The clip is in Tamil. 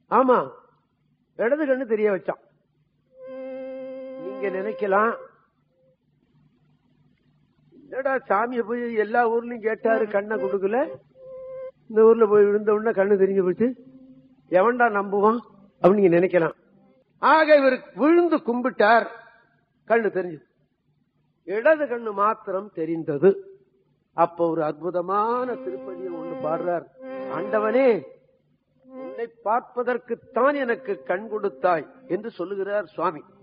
ஆமா இடது கண்ணு தெரிய வச்சான் நீங்க நினைக்கலாம் என்னடா சாமியை போய் எல்லா ஊர்லயும் கேட்டாரு கண்ணை கொடுக்கல இந்த ஊர்ல போய் விழுந்த உடனே கண்ணு தெரிஞ்சு போச்சு எவன்டா நம்புவான் அப்படின்னு நீங்க நினைக்கலாம் ஆக இவர் விழுந்து கும்பிட்டார் கண்ணு தெரிஞ்சு இடது கண்ணு மாத்திரம் தெரிந்தது அப்ப ஒரு அற்புதமான திருப்பதியை ஒண்ணு பாடுறார் ஆண்டவனே உன்னை பார்ப்பதற்குத்தான் எனக்கு கண் கொடுத்தாய் என்று சொல்லுகிறார் சுவாமி